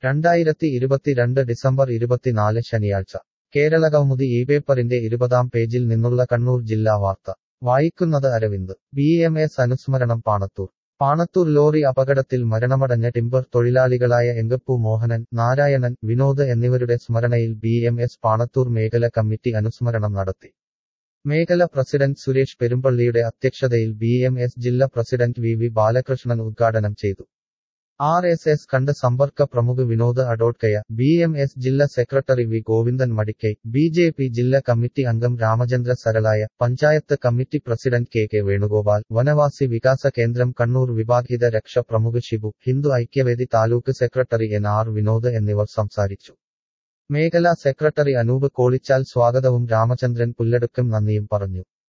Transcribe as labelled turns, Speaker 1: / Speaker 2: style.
Speaker 1: രണ്ടായിരത്തി ഇരുപത്തിരണ്ട് ഡിസംബർ ഇരുപത്തിനാല് ശനിയാഴ്ച കേരളകൗമുദി ഈ പേപ്പറിന്റെ ഇരുപതാം പേജിൽ നിന്നുള്ള കണ്ണൂർ ജില്ലാ വാർത്ത വായിക്കുന്നത് അരവിന്ദ് ബി എം എസ് അനുസ്മരണം പാണത്തൂർ പാണത്തൂർ ലോറി അപകടത്തിൽ മരണമടഞ്ഞ ടിമ്പർ തൊഴിലാളികളായ എങ്കപ്പു മോഹനൻ നാരായണൻ വിനോദ് എന്നിവരുടെ സ്മരണയിൽ ബി എം എസ് പാണത്തൂർ മേഖല കമ്മിറ്റി അനുസ്മരണം നടത്തി മേഖല പ്രസിഡന്റ് സുരേഷ് പെരുമ്പള്ളിയുടെ അധ്യക്ഷതയിൽ ബി എം എസ് ജില്ലാ പ്രസിഡന്റ് വി വി ബാലകൃഷ്ണൻ ഉദ്ഘാടനം ചെയ്തു ആർ എസ് എസ് കണ്ട് സമ്പർക്ക പ്രമുഖ് Vinod Adotkaya B M S ജില്ലാ secretary V Govindan Madikkai B J P ജില്ലാ കമ്മിറ്റി അംഗം Ramachandra Saralaya panchayat committee president K K Venugopal Vanavasi Vikasa Kendram Kannur വിഭാഗീത രക്ഷ പ്രമുഖ് Shibu Hindu Aikyavedi taluk secretary N R Vinod എന്നിവർ സംസാരിച്ചു മേഖലാ സെക്രട്ടറി അനൂപ് കോളിച്ചാൽ സ്വാഗതവും രാമചന്ദ്രൻ പുല്ലടുക്കം നന്ദിയും പറഞ്ഞു